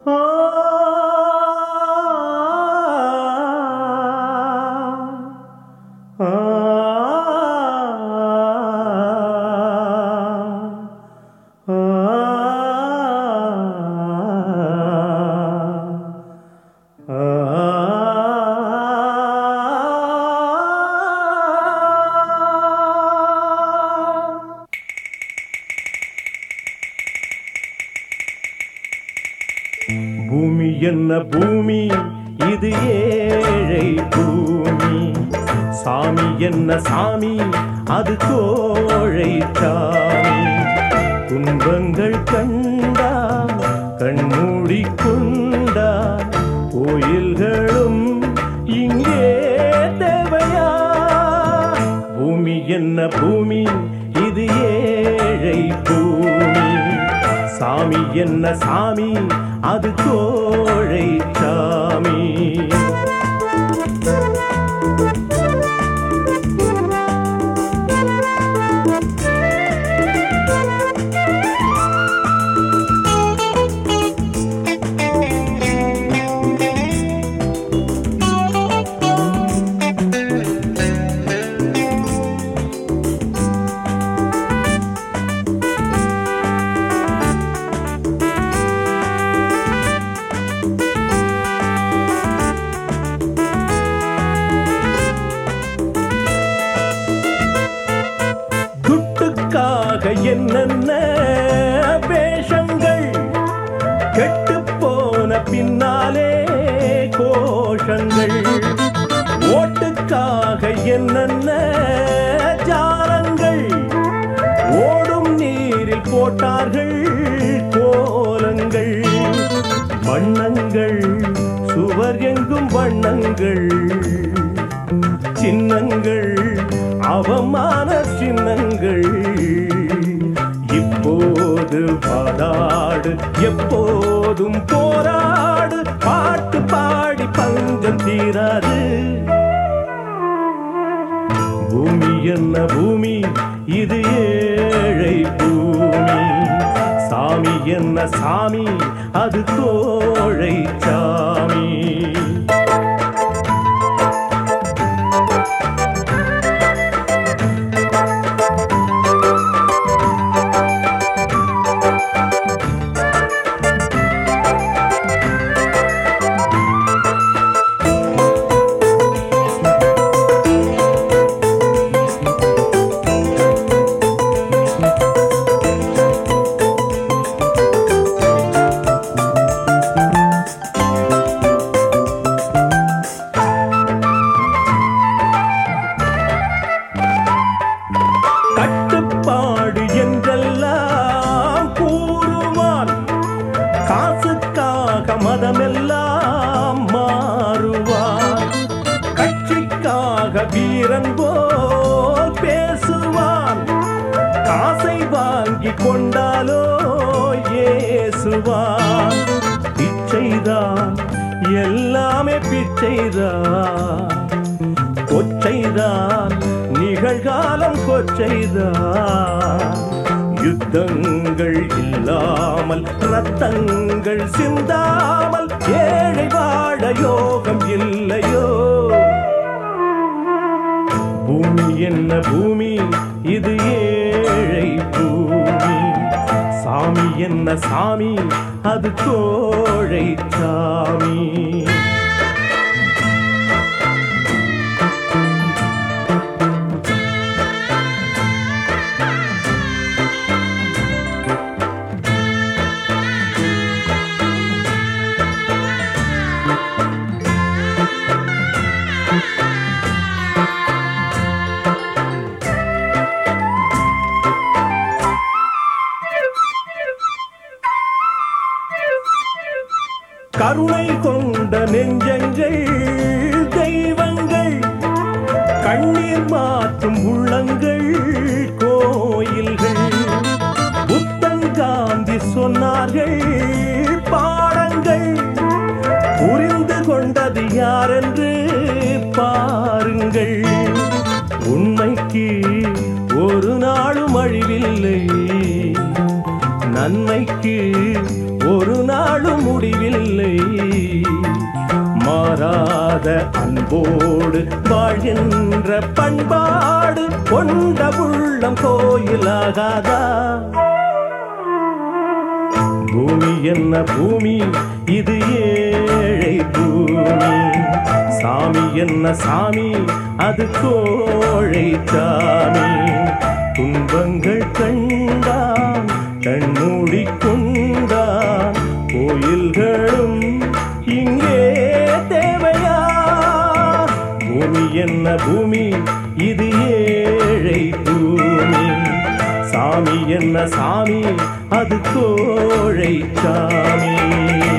பூமி என்ன பூமி இது ஏழை பூமி சாமி என்ன சாமி அது கோழை சாமி துன்பங்கள் கண்டா கண்மூடி கொண்டா கோயில்களும் இங்கே தேவையா பூமி என்ன பூமி இது ஏழை பூமி சாமி என்ன சாமி அது கோழை சாமி துட்டுக்காக என்னென்ன வேஷங்கள் கெட்டு போன பின்னாலே கோஷங்கள் ஓட்டுக்காக என்னென்ன ஜாலங்கள் ஓடும் நீரில் போட்டார்கள் கோலங்கள் வண்ணங்கள் சுவர் எங்கும் வண்ணங்கள் சின்னங்கள் அவமான சின்னங்கள் இப்போது பாடாடு எப்போதும் போராடு பாட்டு பாடி பஞ்சம் தீராது பூமி என்ன பூமி இது ஏழை பூமி சாமி என்ன சாமி அது கோழை சாமி கட்டுப்பாடு என்றெல்லாம் கூறுவான் காசுக்காக மதமெல்லாம் மாறுவான் கட்சிக்காக வீரன் போல் பேசுவான் காசை வாங்கி கொண்டாலோ ஏசுவான் பிச்சைதான் எல்லாமே பிச்சைதான் கொச்சைதான் நிகழ்காலம் கொச்சைதான் யுத்தங்கள் இல்லாமல் ரத்தங்கள் சிந்தாமல் ஏழை வாழ யோகம் இல்லையோ பூமி என்ன பூமி இது ஏழை பூமி சாமி என்ன சாமி அது கோழை சாமி கருணை கொண்ட நெஞ்சங்கள் தெய்வங்கள் கண்ணீர் மாற்றும் உள்ளங்கள் கோயில்கள் புத்தன் காந்தி சொன்னார்கள் பாடங்கள் புரிந்து கொண்டது யாரென்று பாருங்கள் உண்மைக்கு ஒரு நாளும் அழிவில்லை நன்மைக்கு ஒரு நாள் நாளும் முடிவில்லை மாறாத அன்போடு வாழ்கின்ற பண்பாடு கொண்ட உள்ளம் கோயிலாகாதா பூமி என்ன பூமி இது ஏழை பூமி சாமி என்ன சாமி அது கோழை சாமி துன்பங்கள் கண்டான் கண்மூடி கொண்டான் கோயில்களும் இங்கே தேவையா பூமி என்ன பூமி இது ஏழை பூமி சாமி என்ன சாமி அது கோழை சாமி